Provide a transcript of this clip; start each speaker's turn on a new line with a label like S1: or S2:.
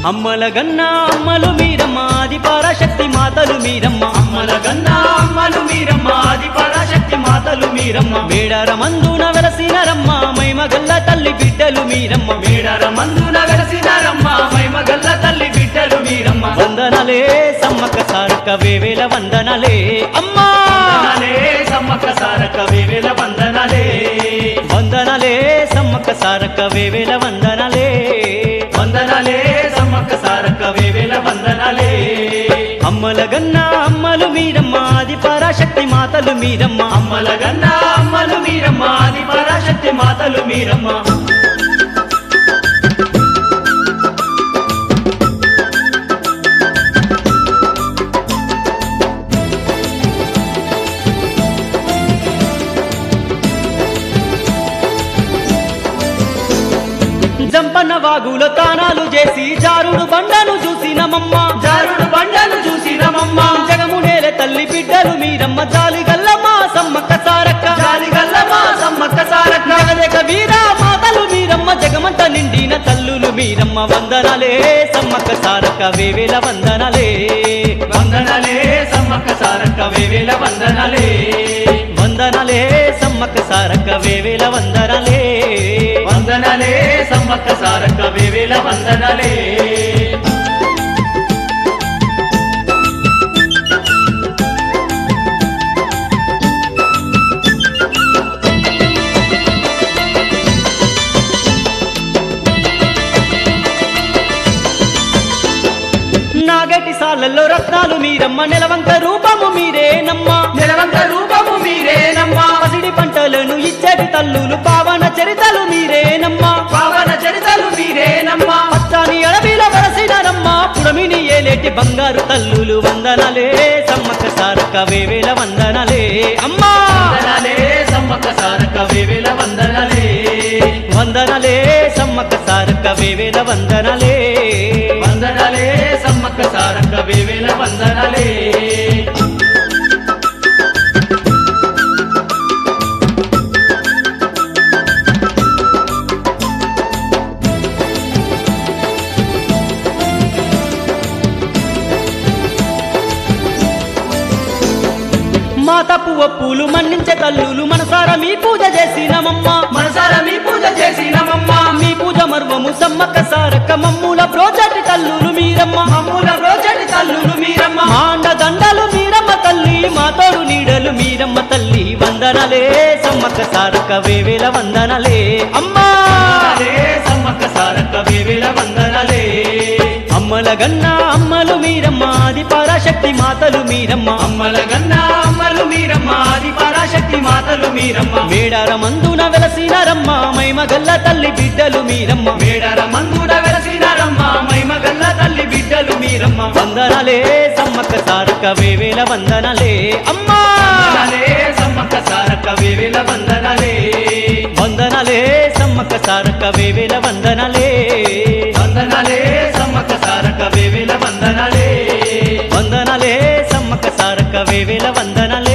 S1: అమ్మల గన్న అమ్మలు మీరమ్మ ఆది పరాశక్తి మాతలు మీరమ్మ
S2: అమ్మల గన్న అమ్మలు మీరమ్మ ఆది పరాశక్తి మాతలు మీరమ్మ
S1: మేడార మందున వెలసినరమ్మ మైమగల్ల తల్లి బిడ్డలు మీరమ్మ
S2: మేడర మందున వెలసినారమ్మ మైమగల్ల తల్లి బిడ్డలు మీరమ్మ
S1: వందనలే సమ్మక్క సారక్క వేవేల వందనలే అమ్మా
S2: వందనాలే సమ్మక్క సారక్క వేవేల వందనాలే
S1: వందనలే సమ్మక్క సారక్క వేవేల వందనలే
S2: వందనాలే సమ్మక్క సారక్క వేవేల వందనాలే
S1: అమ్మల గన్న అమ్మలు మీరమ్మ ఆది పరాశక్తి మాతలు మీరమ్మ
S2: అమ్మల గన్న అమ్మలు మీరమ్మ ఆది పరాశక్తి మాతలు మీరమ్మ
S1: జంపన్న వాగులో తానాలు చేసి జారుడు బండను చూసినమమ్మ
S2: జారుడు బండను చూసినమమ్మ
S1: జగము నేల తల్లి బిడ్డలు మీరమ్మ జాలి గల్లమ్మ సమ్మక్క సారక్క
S2: జాలిగల్లమ్మ సమ్మక్క సారక్క
S1: జగదేక వీర మాతలు మీరమ్మ జగమంత నిండిన తల్లులు మీరమ్మ వందనలే సమ్మక్క సారక్క వేవేల వందనలే
S2: వందనాలే సమ్మక్క సారక్క వేవేల వందనాలే
S1: వందనలే సమ్మక్క సారక్క వేవేల వందనలే
S2: వందనాలే సమ్మక్క సారక్క వేవేల వందనాలే
S1: నాగటి సాలల్లో రత్నాలు మీరమ్మ నెలవంక రూపము మీరేనమ్మ
S2: నిలవంక రూపము మీరేనమ్మా
S1: పసిడి పంటలను ఇచ్చటి తల్లులు పావన చరితలు మీరేనమ్మ
S2: పావన చరితలు మీరేనమ్మా
S1: పచ్చాని అడవిల వరసినరమ్మ పుడమిని ఏలేటి బంగారు తల్లులు వందనలే సమ్మక్క సారక్క వేవేల వందనలే అమ్మా
S2: వందనాలే సమ్మక్క సారక్క వేవేల వందనాలే
S1: వందనలే సమ్మక్క సారక్క వేవేల వందనలే
S2: వందనాలే సమ్మక్క సారక్క వేవేల వందనాలే
S1: మా తప్పు ఒప్పులు మన్నించే తల్లులు మనసార మీ పూజ చేసినమమ్మ
S2: మనసార మీ పూజ చేసినమమ్మా
S1: మీ పూజ మర్వము సమ్మక్క సారక్క మమ్ముల ప్రోచటి తల్లులు మీరమ్మ
S2: మమ్ముల రోజటి తల్లులు మీరమ్మ
S1: మాండ దండలు మీరమ్మ తల్లి మా తోడు నీడలు మీరమ్మ తల్లి వందనలే సమ్మక్క సారక్క వేవేల వందనలే అమ్మా
S2: వందనాలే సమ్మక్క సారక్క వేవేల వందనాలే
S1: అమ్మల గన్న అమ్మలు మీరమ్మ ఆది పరాశక్తి మాతలు మీరమ్మ
S2: అమ్మల గన్న అమ్మలు మీరమ్మ ఆది పరాశక్తి మాతలు మీరమ్మ
S1: మేడార మందున వెలసినారమ్మ మైమగల్ల తల్లి బిడ్డలు మీరమ్మ
S2: మేడర మందుడ వెలసినారమ్మ మైమగల్ల తల్లి బిడ్డలు మీరమ్మ
S1: వందనలే సమ్మక్క సారక్క వేవేల వందనలే అమ్మా
S2: వందనాలే సమ్మక్క సారక్క వేవేల వందనాలే
S1: వందనలే సమ్మక్క సారక్క వేవేల వందనలే
S2: వందనాలే సమ్మక్క సారక్క వేవేల వందనాలే
S1: వందనలే సమ్మక్క సారక్క వేవేల వందనలే